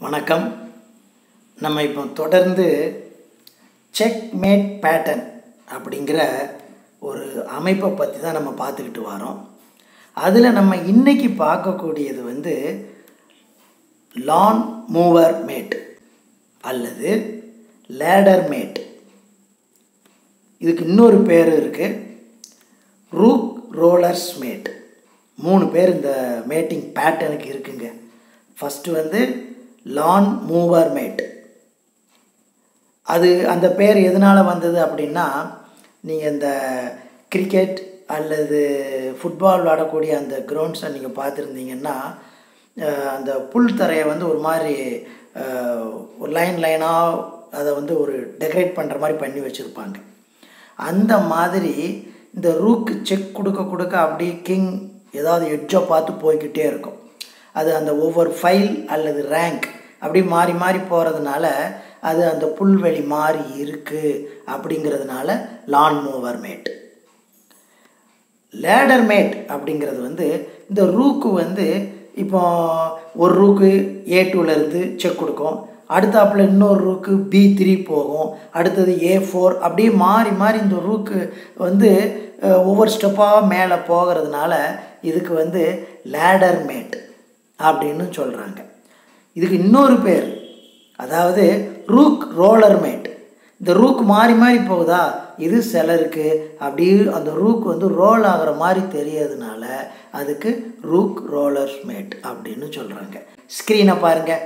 வணக்கம் நம்ம இப்போ தொடர்ந்து செக் மேட் பேட்டர்ன் அப்படிங்கிற ஒரு அமைப்பை பற்றி தான் நம்ம பார்த்துக்கிட்டு வரோம் அதில் நம்ம இன்னைக்கு பார்க்கக்கூடியது வந்து லான் மூவர் மேட் அல்லது லேடர் மேட் இதுக்கு இன்னொரு பேர் இருக்குது ரூக் ரோலர்ஸ் மேட் மூணு பேர் இந்த மேட்டிங் பேட்டர்னுக்கு இருக்குங்க ஃபஸ்ட்டு வந்து லான் மூவர் மேட் அது அந்த பேர் எதனால் வந்தது அப்படின்னா நீங்கள் இந்த கிரிக்கெட் அல்லது ஃபுட்பால் விளாடக்கூடிய அந்த கிரவுண்ட்ஸை நீங்கள் பார்த்துருந்தீங்கன்னா அஹ், அந்த புல் தரையை வந்து ஒரு மாதிரி அஹ், ஒரு லைன் லைனாக அதை வந்து ஒரு டெக்கரேட் பண்ணுற மாதிரி பண்ணி வச்சுருப்பாங்க அந்த மாதிரி இந்த ரூக்கு செக் கொடுக்க கொடுக்க அப்படியே கிங் ஏதாவது எட்ஜை பார்த்து போய்கிட்டே இருக்கும் அது அந்த ஒவ்வொரு ஃபைல் அல்லது ரேங்க் அப்படி மாறி மாறி போகிறதுனால அது அந்த புல்வெளி மாறி இருக்குது அப்படிங்கிறதுனால லான் மூவர் மேட் லேடர் மேட் அப்படிங்கிறது வந்து இந்த ரூக்கு வந்து இப்போ ஒரு ரூக்கு ஏ டூலேருந்து செக் கொடுக்கும் அடுத்தாப்புல இன்னொரு ரூக்கு பி த்ரீ போகும் அடுத்தது ஏ ஃபோர் அப்படியே மாறி மாறி இந்த ரூக்கு வந்து அஹ், ஒவ்வொரு ஸ்டெப்பாக மேலே போகிறதுனால இதுக்கு வந்து லேடர் மேட் அப்படின்னு சொல்கிறாங்க இதுக்கு இன்னொரு பேர் அதாவது ரூக் ரோலர் மேட் இந்த ரூக் மாறி மாறி போகுதா இது சிலருக்கு அப்படியே அந்த ரூக் வந்து ரோல் ஆகிற மாதிரி தெரியறதுனால அதுக்கு ரூக் ரோலர் மேட் அப்படின்னு சொல்கிறாங்க ஸ்க்ரீனை பாருங்கள்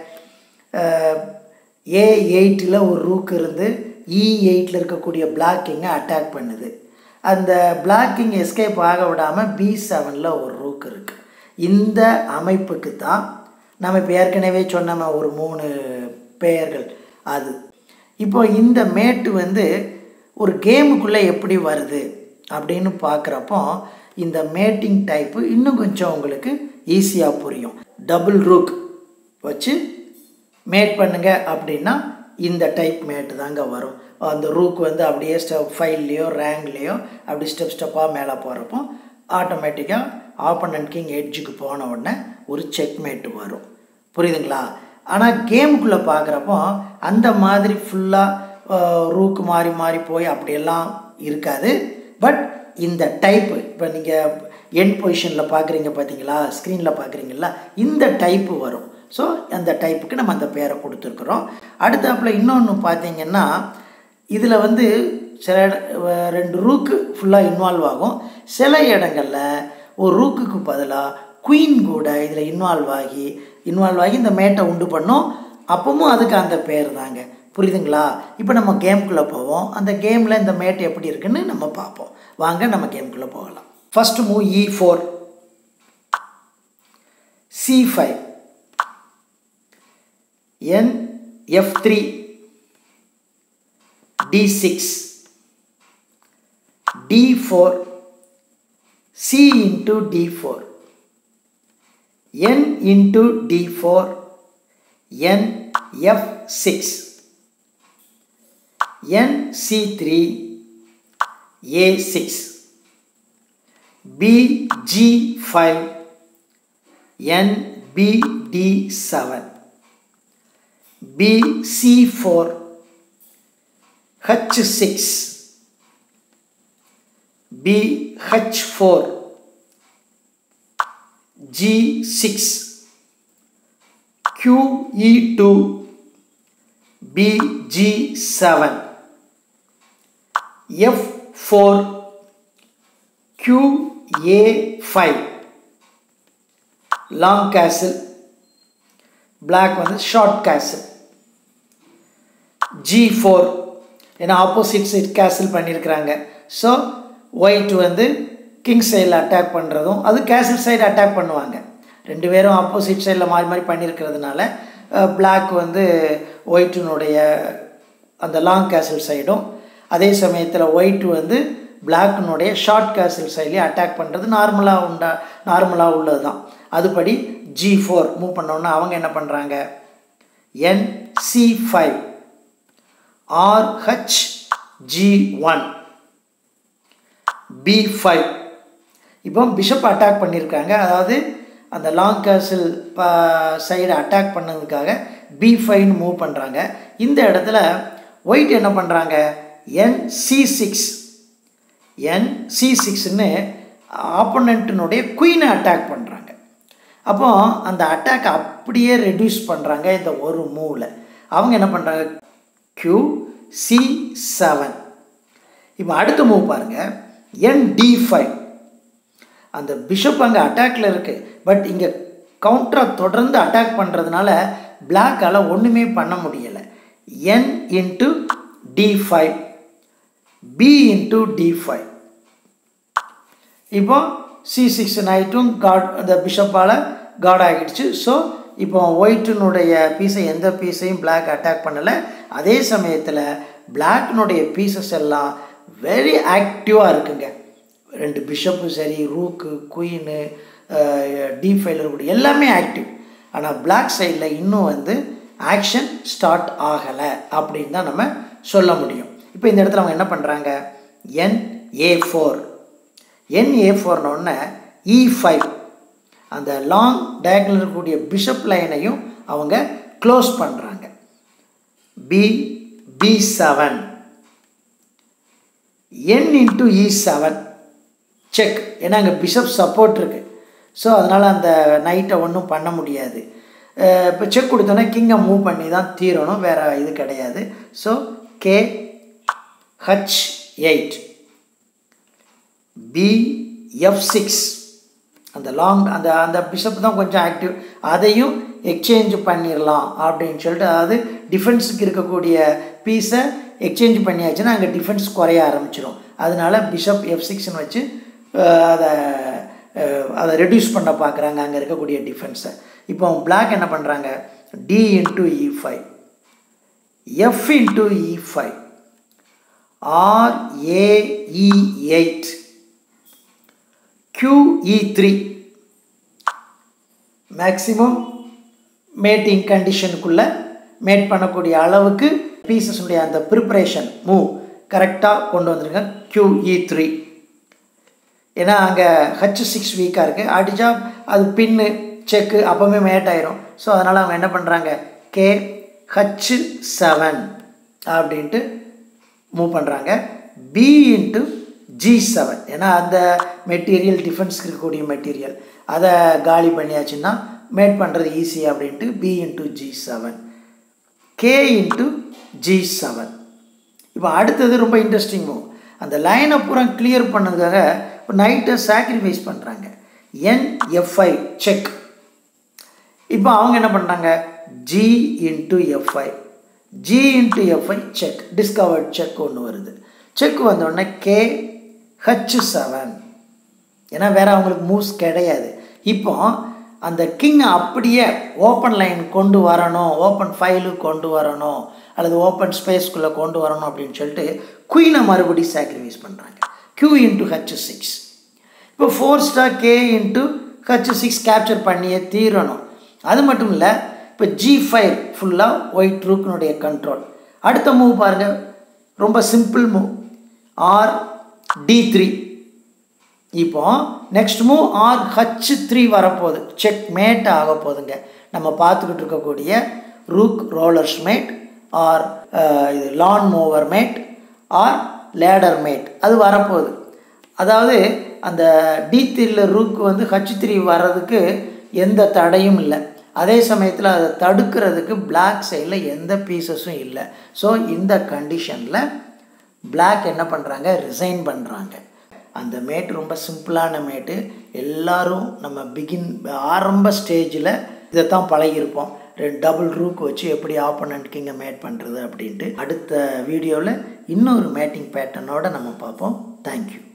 ஏ எயிட்டில் ஒரு ரூக் இருந்து இ எயிட்டில் இருக்கக்கூடிய பிளாக்கிங்கை அட்டாக் பண்ணுது அந்த பிளாக்கிங் எஸ்கேப் ஆக விடாமல் பி செவனில் ஒரு ரூக் இருக்குது இந்த அமைப்புக்கு தான் நம்ம இப்போ ஏற்கனவே சொன்னோமே ஒரு மூணு பெயர்கள் அது இப்போ இந்த மேட்டு வந்து ஒரு கேமுக்குள்ளே எப்படி வருது அப்படின்னு பார்க்குறப்போ இந்த மேட்டிங் டைப்பு இன்னும் கொஞ்சம் உங்களுக்கு ஈஸியாக புரியும் டபுள் ரூக் வச்சு மேட் பண்ணுங்க அப்படின்னா இந்த டைப் மேட்டு தாங்க வரும் அந்த ரூக் வந்து அப்படியே ஸ்டெப் ஃபைல்லையோ ரேங்க்லேயோ அப்படி ஸ்டெப் ஸ்டெப்பாக மேலே போகிறப்போ ஆட்டோமேட்டிக்காக ஆப்பனண்ட் கிங் எட்ஜுக்கு போன உடனே ஒரு செக் மேட்டு வரும் புரியுதுங்களா ஆனால் கேமுக்குள்ளே பார்க்குறப்போ அந்த மாதிரி ஃபுல்லாக ரூக்கு மாறி மாறி போய் அப்படியெல்லாம் இருக்காது பட் இந்த டைப்பு இப்போ நீங்கள் என் பொசிஷனில் பார்க்குறீங்க பார்த்தீங்களா ஸ்க்ரீனில் பார்க்குறீங்களா இந்த டைப்பு வரும் ஸோ அந்த டைப்புக்கு நம்ம அந்த பேரை கொடுத்துருக்குறோம் அடுத்தாப்புல இன்னொன்று பார்த்தீங்கன்னா இதில் வந்து சில இட- வ- ரெண்டு ரூக்கு ஃபுல்லாக இன்வால்வ் ஆகும் சில இடங்களில் ஒரு ரூக்குக்கு பதிலாக குயின் கூட இதில் இன்வால்வ் ஆகி இன்வால்வ் ஆகி இந்த மேட்டை உண்டு பண்ணோம் அப்பவும் அதுக்கு அந்த பேர் தாங்க புரியுதுங்களா இப்போ நம்ம கேம்குள்ளே போவோம் அந்த கேமில் இந்த மேட் எப்படி இருக்குன்னு நம்ம பார்ப்போம் வாங்க நம்ம கேம்குள்ளே போகலாம் first move E four C five N F three D six D four C into D four N into D four N F six N C three A six B G five N B D seven B C four H six B H four G six QE two B G seven F four QA five long castle black வந்து short castle G four ஏன்னா opposite side கேசில் பண்ணியிருக்கிறாங்க so white வந்து king சைடில் attack பண்ணுறதும் அது கேசில் side attack பண்ணுவாங்க ரெண்டு பேரும் ஆப்போசிட் சைடில் மாறி மாறி பண்ணியிருக்கிறதுனால பிளாக் வந்து ஒயிட்டினுடைய அந்த லாங் கேசில் சைடும் அதே சமயத்தில் ஒயிட் வந்து பிளாக்கினுடைய ஷார்ட் கேசில் சைட்லேயும் அட்டாக் பண்ணுறது நார்மலாக உண்டா நார்மலாக உள்ளது தான் அதுபடி ஜி ஃபோர் மூவ் பண்ணோன்னா அவங்க என்ன பண்ணுறாங்க N C five R H G one B five இப்போ பிஷப் அட்டாக் பண்ணியிருக்காங்க அதாவது அந்த லாங் கேசில் சைடு அட்டாக் பண்ணதுக்காக பி ஃபைவ்னு மூவ் பண்ணுறாங்க இந்த இடத்துல ஒயிட் என்ன பண்ணுறாங்க N C six N C சிக்ஸ்னு ஆப்போனண்ட்டினுடைய குயினை அட்டாக் பண்ணுறாங்க அப்போ அந்த அட்டாக் அப்படியே ரெடியூஸ் பண்ணுறாங்க இந்த ஒரு மூவில் அவங்க என்ன பண்ணுறாங்க க்யூ சி செவன் இப்போ அடுத்த மூவ் பாருங்கள் என் டி ஃபைவ் அந்த பிஷப் அங்கே அட்டாக்ல இருக்குது பட் இங்கே கவுண்டரை தொடர்ந்து அட்டாக் பண்ணுறதுனால பிளாக்கால் ஒன்றுமே பண்ண முடியலை N into D five B into D five இப்போ சி சிக்ஸ் நைட்டும் காட் அந்த பிஷப்பால் காட் ஆகிடுச்சு ஸோ இப்போ ஒயிட்டினுடைய பீஸை எந்த பீஸையும் பிளாக் அட்டாக் பண்ணலை அதே சமயத்தில் பிளாக்னுடைய பீசஸ் எல்லாம் வெரி ஆக்டிவாக இருக்குங்க ரெண்டு பிஷப்பும் சரி ரூக்கு குயின்னு டி ஃபைல் இருக்கக்கூடிய எல்லாமே ஆக்டிவ் ஆனால் பிளாக் சைடில் இன்னும் வந்து ஆக்ஷன் ஸ்டார்ட் ஆகலை அப்படின்னு தான் நம்ம சொல்ல முடியும் இப்போ இந்த இடத்துல அவங்க என்ன பண்ணுறாங்க N A four N A ஃபோர்னோடனே இ ஃபைவ் அந்த லாங் டயக்னல் இருக்கக்கூடிய பிஷப் லைனையும் அவங்க க்ளோஸ் பண்ணுறாங்க B B seven N into E seven check ஏன்னா அங்கே பிஷப் சப்போர்ட் இருக்குது ஸோ அதனால் அந்த நைட்டை ஒன்றும் பண்ண முடியாது இப்போ செக் கொடுத்தோன்னே கிங்கை மூவ் பண்ணி தான் தீரணும் வேறு இது கிடையாது so K H eight B F six அந்த லாங் அந்த அந்த பிஷப் தான் கொஞ்சம் ஆக்டிவ் அதையும் எக்ஸ்சேஞ்ச் பண்ணிடலாம் அப்படின்னு சொல்லிட்டு அதாவது டிஃபென்ஸுக்கு இருக்கக்கூடிய பீஸை எக்ஸ்சேஞ்ச் பண்ணியாச்சுன்னா அங்கே டிஃபென்ஸ் குறைய ஆரம்பிச்சிடும் அதனால பிஷப் எஃப் சிக்ஸ்னு வச்சு அதை அதை ரெடியூஸ் பண்ண பார்க்குறாங்க அங்கே இருக்கக்கூடிய டிஃபென்ஸை இப்போ பிளாக் என்ன பண்ணுறாங்க D into E five F into E five R A E eight QE3 three maximum mating கண்டிஷனுக்குள்ளே மேட் பண்ணக்கூடிய அளவுக்கு பீசஸுடைய அந்த ப்ரிப்பரேஷன் மூவ் கரெக்டாக கொண்டு வந்திருங்க QE3 த்ரீ ஏன்னா அங்கே ஹச் சிக்ஸ் வீக்காக இருக்குது அடித்தா அது பின்னு செக்கு அப்போவுமே மேட் ஆயிரும் ஸோ அதனால் அவங்க என்ன பண்ணுறாங்க கே ஹச் செவன் அப்படின்ட்டு மூவ் பண்ணுறாங்க பி இன்ட்டு ஜி செவன் ஏன்னா அந்த மெட்டீரியல் டிஃபென்ஸ்க்கு இருக்கக்கூடிய மெட்டீரியல் அதை காலி பண்ணியாச்சுன்னா மேட் பண்ணுறது ஈஸி அப்படின்ட்டு B into G seven K into G seven இப்போ அடுத்தது ரொம்ப இன்ட்ரெஸ்டிங் மூவ் அந்த லைனை பூரா கிளியர் பண்ணதுக்காக இப்போ நைட்டை சாக்ரிஃபைஸ் பண்ணுறாங்க என்எஃப்ஐ செக் இப்போ அவங்க என்ன பண்ணுறாங்க G into F I G into F I check discovered check ஒன்று வருது செக் வந்தோடனே கே ஹச் செவன் ஏன்னா வேறு அவங்களுக்கு மூவ்ஸ் கிடையாது இப்போ அந்த கிங் அப்படியே ஓப்பன் லைன் கொண்டு வரணும் ஓப்பன் ஃபைலு கொண்டு வரணும் அல்லது ஓப்பன் ஸ்பேஸ்க்குள்ளே கொண்டு வரணும் அப்படின்னு சொல்லிட்டு குயினை மறுபடி சாக்ரிஃபைஸ் பண்ணுறாங்க க்யூ இன்ட்டு ஹச் சிக்ஸ் இப்போ four star K into H six capture பண்ணியே தீரணும் அது மட்டும் இல்லை இப்போ ஜி ஃபைவ் ஃபுல்லாக ஒயிட் ரூக்கினுடைய கண்ட்ரோல் அடுத்த மூவ் பாருங்கள் ரொம்ப simple move R D three இப்போ next move R H three வரப்போகுது செக் மேட் ஆக போகுதுங்க நம்ம பார்த்துக்கிட்டு இருக்கக்கூடிய ரூக் ரோலர்ஸ் மேட் ஆர் இது லான் மூவர் மேட் ஆர் லேடர் மேட் அது வரப்போகுது அதாவது அந்த டி த்ரீல ரூக் வந்து ஹச் த்ரீ வர்றதுக்கு எந்த தடையும் இல்லை அதே சமயத்தில் அதை தடுக்கிறதுக்கு பிளாக் சைடில் எந்த பீசஸும் இல்லை ஸோ இந்த கண்டிஷனில் பிளாக் என்ன பண்ணுறாங்க ரிசைன் பண்ணுறாங்க அந்த மேட் ரொம்ப சிம்பிளான மேட்டு எல்லாரும் நம்ம பிகின் ஆரம்ப ஸ்டேஜில் இதைத்தான் பழகியிருப்போம் ரெண்டு டபுள் ரூக் வச்சு எப்படி ஆப்போனண்ட்க்கு இங்கே மேட் பண்ணுறது அப்படின்ட்டு அடுத்த வீடியோவில் இன்னொரு மேட்டிங் பேட்டர்னோடு நம்ம பார்ப்போம் தேங்க்யூ